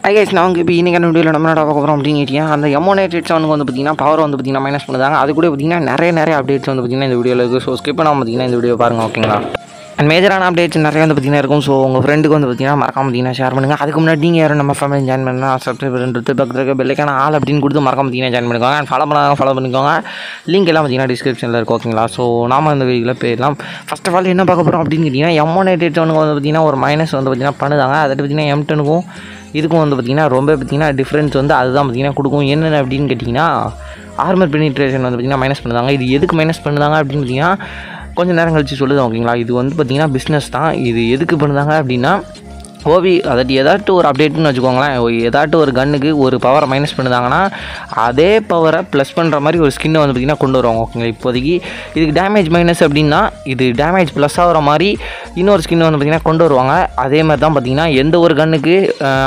IS நான் வந்து இப்போ இன்றைக்கான வீடியோவில் நம்ம என்ன பார்க்க போகிறோம் அப்படின்னு கேட்டீங்கன்னா அந்த எமோனேட்டட் அவனுக்கு வந்து பார்த்தீங்கன்னா பவர் வந்து பார்த்தீங்கன்னா மைனஸ் பண்ணுறாங்க அது கூட பார்த்தீங்கன்னா நிறைய நிறைய அப்டேட்ஸ் வந்து பார்த்தீங்கன்னா இந்த வீடியோவில் இருக்குது ஸோ ஸ்கிப் பண்ணாமல் பார்த்தீங்கன்னா இந்த வீடியோ பாருங்கள் ஓகேங்களா அண்ட் மேஜரான அப்டேட்ஸ் நிறைய வந்து பார்த்தீங்கன்னா இருக்கும் ஸோ உங்கள் ஃப்ரெண்டுக்கு வந்து பார்த்தீங்கன்னா மறக்காம பார்த்தீங்கன்னா ஷேர் பண்ணுங்கள் அதுக்கு முன்னாடி நீங்கள் யாரும் நம்ம ஃபேமிலி ஜாயின் பண்ணால் சப்ஸ்கிரைப் பண்ணிட்டு பக்கத்தில் இருக்க பெல்லைக்கான ஆள் அப்படின்னு கொடுத்து மறக்காம பார்த்தீங்கன்னா ஜாயின் பண்ணிக்கோங்க அண்ட் ஃபாலோ பண்ணாங்க ஃபாலோ பண்ணிக்கோங்க லிங்க் எல்லாம் பார்த்தீங்கன்னா டிஸ்கிரிப்ஷனில் இருக்கும் ஓகேங்களா ஸோ நாம இந்த வீடியோவில் போயிடலாம் ஃபர்ஸ்ட் ஆஃப் ஆல் என்ன பார்க்க போகிறோம் அப்படின்னு கேட்டிங்கன்னா எமோனேட்டட் அவனுக்கு வந்து பார்த்தீங்கன்னா ஒரு மைனஸ் வந்து பார்த்தீங்கன்னா பண்ணுதாங்க அதை பார்த்தீங்கன்னா எம் டெனுக்கும் இதுக்கும் வந்து பார்த்திங்கன்னா ரொம்ப பார்த்திங்கன்னா டிஃப்ரென்ஸ் வந்து அதுதான் பார்த்திங்கன்னா கொடுக்கும் என்னென்ன அப்படின்னு கேட்டிங்கன்னா ஆர்மர் பெனிட்ரேஷன் வந்து பார்த்திங்கன்னா மைனஸ் பண்ணுதாங்க இது எதுக்கு மைனஸ் பண்ணுதாங்க அப்படின்னு பார்த்தீங்கன்னா கொஞ்சம் நேரம் கழிச்சு சொல்லுது ஓகேங்களா இது வந்து பார்த்திங்கன்னா பிஸ்னஸ் தான் இது எதுக்கு பண்ணுதாங்க அப்படின்னா ஓவி அதாவது ஏதாட்டும் ஒரு அப்டேட்னு வச்சுக்கோங்களேன் ஏதாட்டும் ஒரு கன்னுக்கு ஒரு பவரை மைனஸ் பண்ணுதாங்கன்னா அதே பவரை ப்ளஸ் பண்ணுற மாதிரி ஒரு ஸ்கின்னை வந்து பார்த்திங்கன்னா கொண்டு வருவாங்க ஓகேங்களா இப்போதைக்கு இதுக்கு டேமேஜ் மைனஸ் அப்படின்னா இது டேமேஜ் ப்ளஸ் ஆகிற மாதிரி இன்னொரு ஸ்கின் வந்து பார்த்திங்கன்னா கொண்டு வருவாங்க அதே மாதிரி தான் பார்த்திங்கன்னா எந்த ஒரு கன்னுக்கு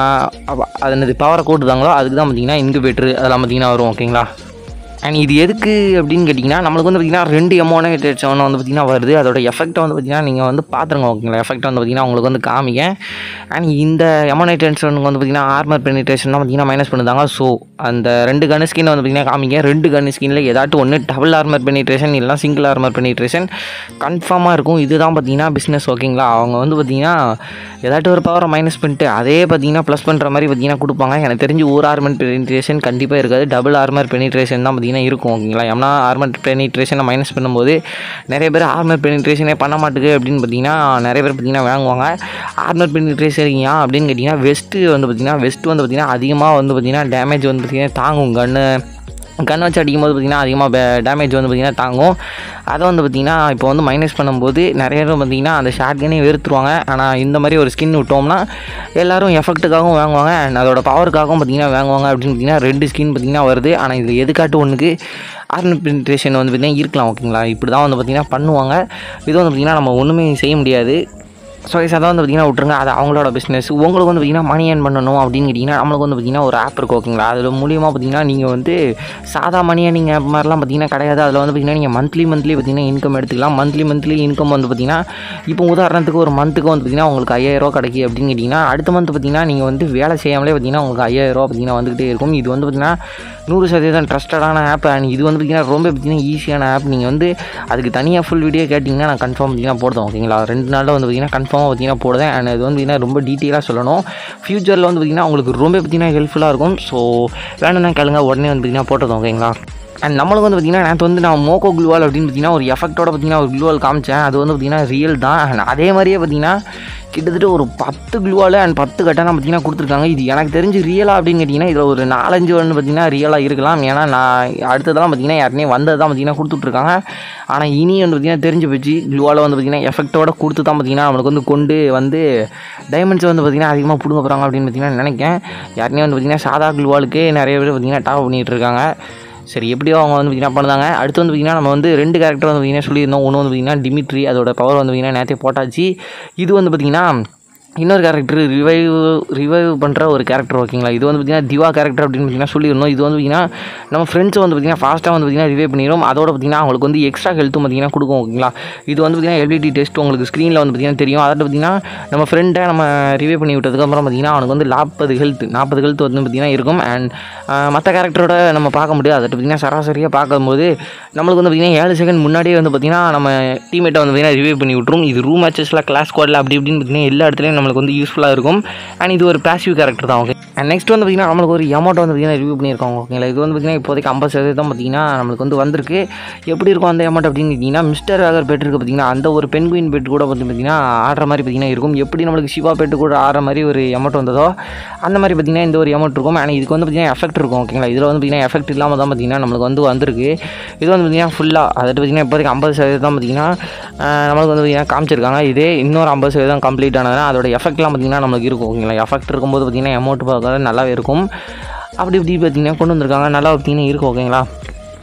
அது என்னது பவரை கூட்டுதாங்களோ அதுக்கு தான் பார்த்திங்கன்னா இன்குபேட்ரு அதெல்லாம் பார்த்திங்கன்னா வரும் ஓகேங்களா அண்ட் இது எதுக்கு அப்படின்னு கேட்டிங்கன்னா நம்மளுக்கு வந்து பார்த்திங்கன்னா ரெண்டு எமோனேட்டட் செவன் வந்து பார்த்திங்கன்னா வருது அதோட எஃபெக்ட்டை வந்து பார்த்திங்கன்னா நீங்கள் வந்து பார்த்துருங்க ஓகேங்களா எஃபெக்ட் வந்து பார்த்திங்கன்னா உங்களுக்கு வந்து காமிக்க அண்ட் இந்த எமோனேட்டட் செவனுக்கு வந்து பார்த்திங்கன்னா ஆர்மர் பெனிட்ரேஷன் தான் பார்த்திங்கன்னா மைனஸ் பண்ணுதாங்க ஸோ அந்த ரெண்டு கன் ஸ்கின் வந்து பார்த்திங்கன்னா காமிக்க ரெண்டு கன் ஸ்கின்ல ஏதாட்டும் ஒன்று டபுள் ஆர்மர் பெனிட்ரேஷன் இல்லைனா சிங்கிள் ஆர்மர் பெனிட்ரேஷன் கன்ஃபார்மாக இருக்கும் இதுதான் பார்த்திங்கன்னா பிஸ்னஸ் ஓகேங்களா அவங்க வந்து பார்த்திங்கன்னா ஏதாட்டும் ஒரு பவரை மைனஸ் பண்ணிட்டு அதே பார்த்திங்கன்னா ப்ளஸ் பண்ணுற மாதிரி பார்த்திங்கன்னா கொடுப்பாங்க எனக்கு தெரிஞ்சு ஒரு ஆர்மர் பெனிட்ரேஷன் கண்டிப்பாக இருக்காது டபுள் ஆர்மர் பெனிட்ரேஷன் தான் பார்த்திங்கன்னா இருக்கும் ஓகேங்களா ஏன்னா ஆர்மர் பெனிட்ரேஷனை மைனஸ் பண்ணும்போது நிறைய பேர் ஆர்மர் பெனிட்ரேஷனே பண்ண மாட்டுக்கு அப்படின்னு பார்த்தீங்கன்னா நிறைய பேர் பார்த்தீங்கன்னா வாங்குவாங்க ஆர்மர் பெனிட்ரேஷன் ஏன் அப்படின்னு கேட்டிங்கன்னா வெஸ்ட்டு வந்து பார்த்திங்கன்னா வெஸ்ட் வந்து பார்த்திங்கன்னா அதிகமாக வந்து பார்த்திங்கன்னா டேமேஜ் வந்து பார்த்திங்கன்னா தாங்கும் கன்று கன் வச்சு அடிக்கும் போது பார்த்திங்கன்னா அதிகமாக டேமேஜ் வந்து பார்த்திங்கன்னா தாங்கும் அதை வந்து பார்த்திங்கன்னா இப்போ வந்து மைனஸ் பண்ணும்போது நிறைய பேர் பார்த்திங்கன்னா அந்த ஷார்ட் கனே வெறுத்துருவாங்க ஆனால் இந்த மாதிரி ஒரு ஸ்கின் விட்டோம்னா எல்லோரும் எஃபெக்ட்டுக்காகவும் வாங்குவாங்க அண்ட் அதோட பவருக்காகவும் பார்த்திங்கன்னா வாங்குவாங்க அப்படின்னு பார்த்திங்கன்னா ரெண்டு ஸ்கின் பார்த்திங்கன்னா வருது ஆனால் இது எதுக்காட்டு ஒன்றுக்கு ஆர்மி பெனிட்ரேஷன் வந்து பார்த்திங்கன்னா இருக்கலாம் ஓகேங்களா இப்படி தான் வந்து பார்த்திங்கன்னா பண்ணுவாங்க இது வந்து பார்த்திங்கன்னா நம்ம ஒன்றுமே செய்ய முடியாது ஸோ அதை வந்து பார்த்திங்கன்னா விட்ருங்க அது அவங்களோட பிஸ்னஸ் உங்களுக்கு வந்து பார்த்திங்கன்னா மணி ஏர்ன் பண்ணணும் அப்படின்னு கேட்டிங்கன்னா நம்மளுக்கு வந்து பார்த்திங்கன்னா ஒரு ஆப் இருக்குது ஓகேங்களா அதில் மூலியமாக பார்த்திங்கன்னா நீங்கள் வந்து சாதா மணியாக நீங்கள் ஆப் மாதிரிலாம் பார்த்திங்கன்னா கிடையாது அதில் வந்து பார்த்திங்கன்னா நீங்கள் மந்த்லி மந்த்லி பார்த்திங்கன்னா இன்கம் எடுத்துக்கலாம் மந்த்லி மந்த்லி இன்கம் வந்து பார்த்திங்கன்னா இப்போ உதாரணத்துக்கு ஒரு மந்த்துக்கு வந்து பார்த்திங்கன்னா உங்களுக்கு ஐயாயிரரூவா கிடைக்கி அப்படின்னு கேட்டிங்கன்னா அடுத்த மந்த் பார்த்திங்கன்னா நீங்கள் வந்து வேலை செய்யாமலே பார்த்திங்கன்னா உங்களுக்கு ஐயாயிரரூவா பார்த்திங்கன்னா வந்துகிட்டே இருக்கும் இது வந்து பார்த்திங்கன்னா நூறு சதவீதம் ட்ரஸ்டடான ஆப் அண்ட் இது வந்து பார்த்திங்கன்னா ரொம்ப பார்த்திங்கன்னா ஈஸியான ஆப் நீங்கள் வந்து அதுக்கு தனியாக ஃபுல் வீடியோ கேட்டிங்கன்னா நான் கன்ஃபார்ம் பார்த்திங்கன்னா போடுறேன் ஓகேங்களா ரெண்டு நாளில் வந்து பார்த்திங்கன்னா கன்ஃபார்மாக பார்த்திங்கன்னா போடுவேன் அண்ட் இது வந்து பார்த்திங்கன்னா ரொம்ப டீட்டெயிலாக சொல்லணும் ஃப்யூச்சரில் வந்து பார்த்திங்கன்னா உங்களுக்கு ரொம்ப பார்த்திங்கன்னா ஹெல்ப்ஃபுல்லாக இருக்கும் ஸோ வேணும்னா கேளுங்க உடனே வந்து பார்த்திங்கன்னா போட்டதும் ஓகேங்களா அண்ட் நம்மளுக்கு வந்து பார்த்திங்கன்னா நேற்று வந்து நான் மோக்கோ குளுவால் அப்படின்னு பார்த்திங்கன்னா ஒரு எஃபெக்டோட பார்த்திங்கன்னா ஒரு குளுவால் காமிச்சேன் அது வந்து பார்த்திங்கன்னா ரியல் தான் அண்ட் அதே மாதிரியே பார்த்திங்கன்னா கிட்டத்தட்ட ஒரு பத்து க்ளூவால் அண்ட் பத்து கட்டான பார்த்திங்கன்னா கொடுத்துருக்காங்க இது எனக்கு தெரிஞ்சு ரியலாக அப்படின்னு கேட்டிங்கன்னா இதில் ஒரு நாலஞ்சு ஒன்று பார்த்திங்கன்னா ரியலாக இருக்கலாம் ஏன்னா நான் அடுத்ததெல்லாம் பார்த்திங்கன்னா யாருனே வந்தது தான் பார்த்திங்கன்னா கொடுத்துட்ருக்காங்க ஆனால் இனி வந்து பார்த்திங்கன்னா தெரிஞ்சு போச்சு க்ளூவால் வந்து பார்த்திங்கன்னா எஃபெக்டோட கொடுத்து தான் பார்த்திங்கன்னா நம்மளுக்கு வந்து கொண்டு வந்து டைமண்ட்ஸ் வந்து பார்த்திங்கன்னா அதிகமாக பிடுங்க போகிறாங்க அப்படின்னு பார்த்திங்கன்னா நினைக்கிறேன் யாருனே வந்து பார்த்திங்கன்னா சாதா க்ளூவாலுக்கே நிறைய பேர் பார்த்திங்கன்னா டாப் பண்ணிகிட்டு இருக்காங்க சரி எப்படியோ அவங்க வந்து பார்த்திங்கன்னா பண்ணுறாங்க அடுத்து வந்து பார்த்திங்கன்னா நம்ம வந்து ரெண்டு கேரக்டர் வந்து பார்த்திங்கன்னா சொல்லியிருந்தோம் ஒன்று வந்து பார்த்திங்கன்னா டிமிட்ரி அதோட பவர் வந்து பார்த்திங்கன்னா நேற்றே போட்டாச்சு இது வந்து பார்த்திங்கன்னா இன்னொரு கேரக்டர் ரிவைவ் ரிவைவ் பண்ணுற ஒரு கேரக்டர் ஓகேங்களா இது வந்து பார்த்திங்கன்னா திவா கேரக்டர் அப்படின்னு பார்த்திங்கன்னா சொல்லியிருந்தோம் இது வந்து பார்த்திங்கன்னா நம்ம ஃப்ரெண்ட்ஸ் வந்து பார்த்திங்கன்னா ஃபாஸ்ட்டாக வந்து பார்த்திங்கன்னா ரிவைவ் பண்ணிடும் அதோட பார்த்திங்கன்னா அவங்களுக்கு வந்து எக்ஸ்ட்ரா ஹெல்த்தும் பார்த்திங்கன்னா கொடுக்கும் ஓகேங்களா இது வந்து பார்த்திங்கன்னா எபிலிட்டி டெஸ்ட் உங்களுக்கு ஸ்க்ரீனில் வந்து பார்த்திங்கன்னா தெரியும் அதை பார்த்திங்கன்னா நம்ம ஃப்ரெண்டை நம்ம ரிவைவ் பண்ணி விட்டதுக்கப்புறம் பார்த்திங்கன்னா அவனுக்கு வந்து நாற்பது ஹெல்த் நாற்பது ஹெல்த் வந்து பார்த்திங்கன்னா இருக்கும் அண்ட் மற்ற கேரக்டரோட நம்ம பார்க்க முடியாது அதை பார்த்திங்கன்னா சராசரியாக பார்க்கும்போது நம்மளுக்கு வந்து பார்த்திங்கன்னா ஏழு செகண்ட் முன்னாடியே வந்து பார்த்திங்கன்னா நம்ம டீமேட்டை வந்து பார்த்திங்கன்னா ரிவைவ் பண்ணி விட்ரும் இது ரூம் மேட்சஸில் கிளாஸ் ஸ்குவாடில் அப்படி இப்படின்னு பார்த்திங்கன்னா எல்லா இடத்துலையும் நம்மளுக்கு வந்து யூஸ்ஃபுல்லாக இருக்கும் அண்ட் இது ஒரு பேசிவ் கேரக்டர் தான் ஓகே அண்ட் நெக்ஸ்ட் வந்து பார்த்திங்கன்னா நம்மளுக்கு ஒரு அமௌண்ட் வந்து பார்த்திங்கன்னா ரிவ்யூ பண்ணியிருக்காங்க ஓகேங்களா இது வந்து பார்த்திங்கன்னா இப்போதைக்கு ஐம்பது சதவீதம் பார்த்திங்கன்னா நம்மளுக்கு வந்து வந்திருக்கு எப்படி இருக்கும் அந்த அமௌண்ட் அப்படின்னு கேட்டிங்கன்னா மிஸ்டர் வேகர் பெட் இருக்குது பார்த்திங்கன்னா அந்த ஒரு பென்குயின் பெட் கூட வந்து பார்த்திங்கன்னா ஆடுற மாதிரி பார்த்திங்கன்னா இருக்கும் எப்படி நம்மளுக்கு சிவா பெட்டு கூட ஆடுற மாதிரி ஒரு அமௌண்ட் வந்ததோ அந்த மாதிரி பார்த்திங்கன்னா இந்த ஒரு அமௌண்ட் இருக்கும் ஆனால் இதுக்கு வந்து பார்த்திங்கன்னா எஃபெக்ட் இருக்கும் ஓகேங்களா இதில் வந்து பார்த்திங்கன்னா எஃபெக்ட் இல்லாமல் தான் பார்த்திங்கன்னா நம்மளுக்கு வந்து வந்திருக்கு இது வந்து பார்த்திங்கன்னா ஃபுல்லாக அதாவது பார்த்திங்கன்னா இப்போதைக்கு ஐம்பது சதவீதம் பார்த்திங்கன்னா நம்மளுக்கு வந்து பார்த்திங்கன்னா காமிச்சிருக்காங்க இதே இன்னொரு ஐம்பது சதவீதம் கம்ப்ளீட் ஆனதுனா அதோட எஃபெக்ட்லாம் பார்த்திங்கன்னா நம்மளுக்கு இருக்கும் ஓகேங்களா எஃபெக்ட் இருக்கும்போது பார்த்திங்கன்னா அமௌண்ட் பார்க்கறது நல்லாவே இருக்கும் அப்படி இப்படி பார்த்திங்கன்னா கொண்டு வந்திருக்காங்க நல்லா பார்த்திங்கன்னா இருக்கும் ஓகேங்களா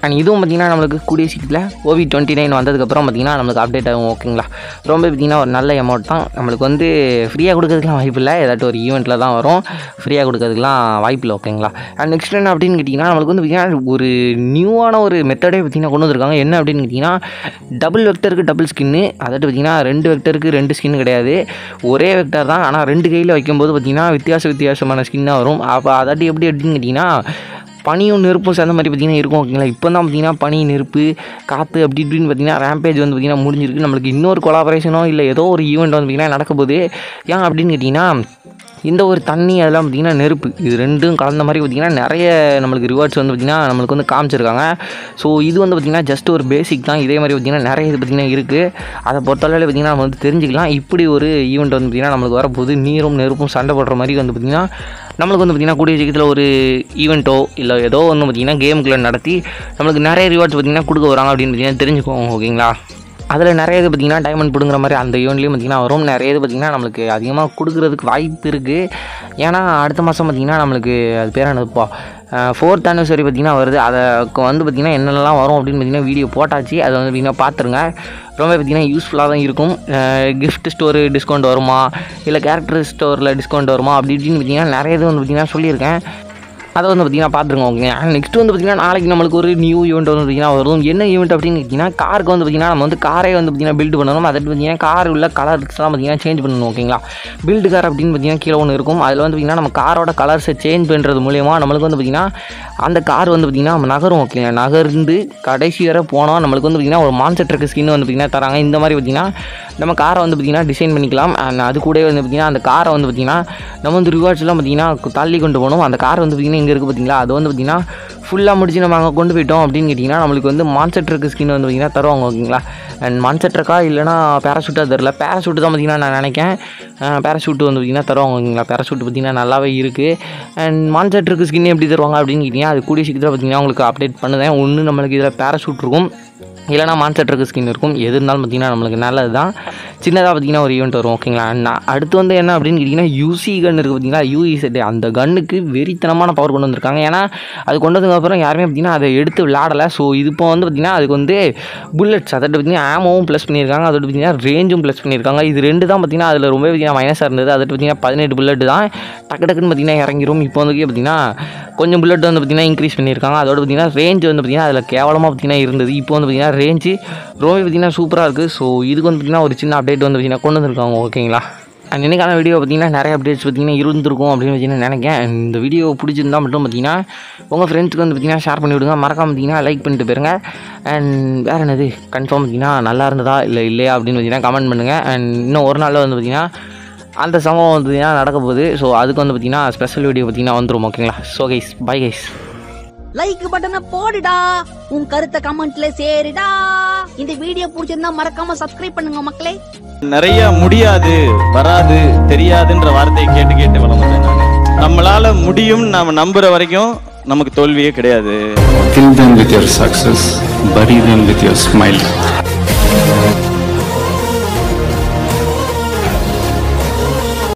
அண்ட் இதுவும் பார்த்திங்கன்னா நம்மளுக்கு கூடிய சீக்கிரத்தில் ஓவி டுவெண்ட்டி நைன் வந்ததுக்கப்புறம் பார்த்திங்கன்னா நம்மளுக்கு அப்டேட் ஆகும் ஓகேங்களா ரொம்ப பார்த்திங்கன்னா ஒரு நல்ல அமௌண்ட் தான் நம்மளுக்கு வந்து ஃப்ரீயாக கொடுக்கறதுக்குலாம் வாய்ப்பு இல்லை ஏதாட்டும் ஒரு ஈவெண்ட்டில் தான் வரும் ஃப்ரீயாக கொடுக்கறதுக்குலாம் வாய்ப்பு இல்லை ஓகேங்களா அண்ட் நெக்ஸ்ட் என்ன அப்படின்னு கேட்டிங்கன்னா நம்மளுக்கு வந்து பார்த்திங்கன்னா ஒரு நியூவான ஒரு மெத்தடே பார்த்திங்கன்னா கொண்டு வந்திருக்காங்க என்ன அப்படின்னு கேட்டிங்கன்னா டபுள் வெக்டருக்கு டபுள் ஸ்கின்னு அதாவது பார்த்திங்கன்னா ரெண்டு வெக்டருக்கு ரெண்டு ஸ்கின் கிடையாது ஒரே வெக்டர் தான் ஆனால் ரெண்டு கையில் வைக்கும்போது பார்த்திங்கன்னா வித்தியாச வித்தியாசமான ஸ்கின்னாக வரும் அப்போ அதாட்டி எப்படி அப்படின்னு கேட்டிங்கன்னா பனியும் நெருப்பும் சேர்ந்த மாதிரி பார்த்திங்கன்னா இருக்கும் ஓகேங்களா இப்போ தான் பார்த்திங்கன்னா பனி நெருப்பு காற்று அப்படி இப்படின்னு பார்த்திங்கன்னா ரேம்பேஜ் வந்து பார்த்திங்கன்னா முடிஞ்சிருக்கு நம்மளுக்கு இன்னொரு கொலாபரேஷனோ இல்லை ஏதோ ஒரு ஈவெண்ட் வந்து பார்த்திங்கன்னா நடக்க போகுது ஏன் அப்படின்னு கேட்டிங்கன்னா இந்த ஒரு தண்ணி அதெல்லாம் பார்த்திங்கன்னா நெருப்பு இது ரெண்டும் கலந்த மாதிரி பார்த்திங்கன்னா நிறைய நம்மளுக்கு ரிவார்ட்ஸ் வந்து பார்த்திங்கன்னா நம்மளுக்கு வந்து காமிச்சிருக்காங்க ஸோ இது வந்து பார்த்திங்கன்னா ஜஸ்ட் ஒரு பேசிக் தான் இதே மாதிரி பார்த்திங்கன்னா நிறைய இது பார்த்திங்கன்னா இருக்குது அதை பொறுத்தளவில் பார்த்திங்கன்னா நம்ம வந்து தெரிஞ்சுக்கலாம் இப்படி ஒரு ஈவெண்ட் வந்து பார்த்திங்கன்னா நம்மளுக்கு வரப்போகுது நீரும் நெருப்பும் சண்டை போடுற மாதிரி வந்து பார்த்திங்கன்னா நம்மளுக்கு வந்து பார்த்திங்கன்னா கூடிய சீக்கிரத்தில் ஒரு ஈவெண்ட்டோ இல்லை ஏதோ ஒன்று பார்த்திங்கன்னா கேமுக்குள்ளே நடத்தி நம்மளுக்கு நிறைய ரிவார்ட்ஸ் பார்த்திங்கன்னா கொடுக்க வராங்க அப்படின்னு பார்த்திங்கன்னா தெரிஞ்சுக்கோங்க ஓகேங்களா அதில் நிறைய இது பார்த்திங்கன்னா டைமண்ட் பிடுங்குற மாதிரி அந்த ஈவெண்ட்லேயும் பார்த்திங்கன்னா வரும் நிறைய இது பார்த்திங்கன்னா நம்மளுக்கு அதிகமாக கொடுக்குறதுக்கு வாய்ப்பு இருக்குது ஏன்னா அடுத்த மாதம் பார்த்திங்கன்னா நம்மளுக்கு அது பேர் என்னதுப்பா ஃபோர்த் ஆனிவர்சரி பார்த்திங்கன்னா வருது அதை வந்து பார்த்திங்கன்னா என்னென்னலாம் வரும் அப்படின்னு பார்த்திங்கன்னா வீடியோ போட்டாச்சு அதை வந்து பார்த்திங்கன்னா பார்த்துருங்க ரொம்ப பார்த்திங்கன்னா யூஸ்ஃபுல்லாக தான் இருக்கும் கிஃப்ட் ஸ்டோரு டிஸ்கவுண்ட் வருமா இல்லை கேரக்டர் ஸ்டோரில் டிஸ்கவுண்ட் வருமா அப்படி இப்படின்னு பார்த்திங்கன்னா நிறைய இது வந்து பார்த்திங்கன்னா சொல்லியிருக்கேன் அதை வந்து பார்த்திங்கன்னா பார்த்துருங்க ஓகே நெக்ஸ்ட் வந்து பார்த்திங்கன்னா நாளைக்கு நம்மளுக்கு ஒரு நியூ ஈவெண்ட் வந்து பார்த்திங்கன்னா வரும் என்ன ஈவெண்ட் அப்படின்னு கேட்டிங்கன்னா காருக்கு வந்து பார்த்திங்கன்னா நம்ம வந்து காரை வந்து பார்த்திங்கன்னா பில்ட் பண்ணணும் அதை பார்த்திங்கன்னா கார் உள்ள கலர்ஸ்லாம் பார்த்திங்கன்னா சேஞ்ச் பண்ணணும் ஓகேங்களா பில்டு கார் அப்படின்னு பார்த்திங்கன்னா கீழே ஒன்று இருக்கும் அதில் வந்து பார்த்திங்கன்னா நம்ம காரோட கலர்ஸை சேஞ்ச் பண்ணுறது மூலியமா நம்மளுக்கு வந்து பார்த்திங்கன்னா அந்த கார் வந்து பார்த்திங்கன்னா நம்ம நகரும் ஓகேங்களா நகர்ந்து கடைசி வரை போனோம் நம்மளுக்கு வந்து பார்த்திங்கன்னா ஒரு மான்செட் ட்ரக் ஸ்கின் வந்து பார்த்திங்கன்னா தராங்க இந்த மாதிரி பார்த்திங்கன்னா நம்ம காரை வந்து பார்த்திங்கன்னா டிசைன் பண்ணிக்கலாம் and அது கூட வந்து பார்த்திங்கன்னா அந்த காரை வந்து பார்த்திங்கன்னா நம்ம வந்து ரிவார்ட்ஸ்லாம் பார்த்திங்கன்னா தள்ளி கொண்டு போகணும் அந்த கார் வந்து பார்த்திங்கன்னா இங்கே இருக்குது பார்த்தீங்களா அது வந்து பார்த்திங்கன்னா ஃபுல்லாக முடிச்சு நம்ம அங்கே கொண்டு போயிட்டோம் அப்படின்னு கேட்டிங்கன்னா நம்மளுக்கு வந்து மான்செட் ட்ரக் ஸ்கின் வந்து பார்த்திங்கன்னா தருவாங்க ஓகேங்களா அண்ட் மான்செட் ட்ரக்கா இல்லைனா பேராசூட்டாக தெரில பேராசூட்டு தான் பார்த்திங்கன்னா நான் நினைக்கேன் பேராசூட்டு வந்து பார்த்திங்கன்னா தருவாங்க ஓகேங்களா பேராசூட் பார்த்திங்கன்னா நல்லாவே இருக்குது அண்ட் மான்செட் ட்ரக் ஸ்கின் எப்படி தருவாங்க அப்படின்னு கேட்டிங்கன்னா அது கூடிய சீக்கிரத்தில் பார்த்திங்கன்னா உங்களுக்கு அப்டேட் பண்ணுதேன் ஒன்று நம்மளுக்கு இதில் பேராசூட் இருக்கும் இல்லைனா மான்செட் ட்ரக் ஸ்கின் இருக்கும் எது இருந்தாலும் பார்த்திங்கன்னா நம்மளுக்கு நல்லது தான் சின்னதாக பார்த்திங்கன்னா ஒரு ஈவெண்ட் வரும் ஓகேங்களா நான் அடுத்து வந்து என்ன அப்படின்னு கேட்டிங்கன்னா யூசி கன் இருக்குது பார்த்தீங்களா யூஇ செட்டு அந்த கன்னுக்கு வெறித்தனமான பவர் கொண்டு வந்திருக்காங்க ஏன்னா அது கொண்டு வந்ததுக்கப்புறம் யாருமே பார்த்திங்கன்னா அதை எடுத்து விளாடலை ஸோ இது இப்போ வந்து பார்த்திங்கன்னா அதுக்கு வந்து புல்லட்ஸ் அதை பார்த்திங்கன்னா ஆமோவும் ப்ளஸ் பண்ணியிருக்காங்க அதோட பார்த்திங்கன்னா ரேஞ்சும் ப்ளஸ் பண்ணியிருக்காங்க இது ரெண்டு தான் பார்த்திங்கன்னா அதில் ரொம்ப பார்த்திங்கன்னா மைனஸாக இருந்தது அதை பார்த்திங்கன்னா பதினெட்டு புல்லட் தான் டக்கு டக்குன்னு பார்த்திங்கன்னா இறங்கிரும் இப்போ வந்து பார்த்திங்கன்னா கொஞ்சம் புல்லட் வந்து பார்த்திங்கன்னா இன்க்ரீஸ் பண்ணியிருக்காங்க அதோட பார்த்திங்கன்னா ரேஞ்ச் வந்து பார்த்திங்கன்னா அதில் கேவலமாக பார்த்திங்கன்னா இருந்தது இப்போ வந்து பார்த்திங்கன்னா ரேஞ்சு ரொம்ப பார்த்திங்கன்னா சூப்பராக இருக்குது ஸோ இதுக்கு வந்து பார்த்திங்கன்னா ஒரு சின்ன அப்டேட் வந்து பார்த்திங்கன்னா கொண்டு வந்திருக்காங்க ஓகேங்களா அண்ட் இன்னைக்கான வீடியோ பார்த்திங்கன்னா நிறைய அப்டேட்ஸ் பார்த்திங்கன்னா இருந்திருக்கும் அப்படின்னு பார்த்தீங்கன்னா நினைக்கிறேன் And இந்த வீடியோ பிடிச்சிருந்தா மட்டும் பார்த்திங்கன்னா உங்கள் ஃப்ரெண்ட்ஸ்க்கு வந்து பார்த்திங்கன்னா ஷேர் பண்ணி விடுங்க மறக்காம பார்த்திங்கன்னா லைக் பண்ணிட்டு போயிருங்க அண்ட் வேறு என்னது கன்ஃபார்ம் பார்த்திங்கன்னா நல்லா இருந்ததா இல்லை இல்லையா அப்படின்னு பார்த்தீங்கன்னா கமெண்ட் பண்ணுங்கள் அண்ட் இன்னும் ஒரு நாளில் வந்து பார்த்திங்கன்னா அந்த சம்பவம் வந்து பார்த்திங்கன்னா நடக்க போகுது ஸோ அதுக்கு வந்து பார்த்திங்கன்னா ஸ்பெஷல் வீடியோ பார்த்திங்கன்னா வந்துரும் ஓகேங்களா so guys bye guys like பட்டனை போடுடா உன் கருத்தை கமெண்ட்ல சேருடா இந்த வீடியோ பிடிச்சிருந்தா மறக்காம சப்ஸ்கிரைப் பண்ணுங்க மக்களே நிறைய முடியாது வராது தெரியாதுன்ற வார்த்தையை கேட்டு கேட்டு வளர்ந்தேன் நான் நம்மளால முடியும் நாம நம்புற வரைக்கும் நமக்கு தோல்வியே கிடையாது Kill them with your success, bury them with your smile.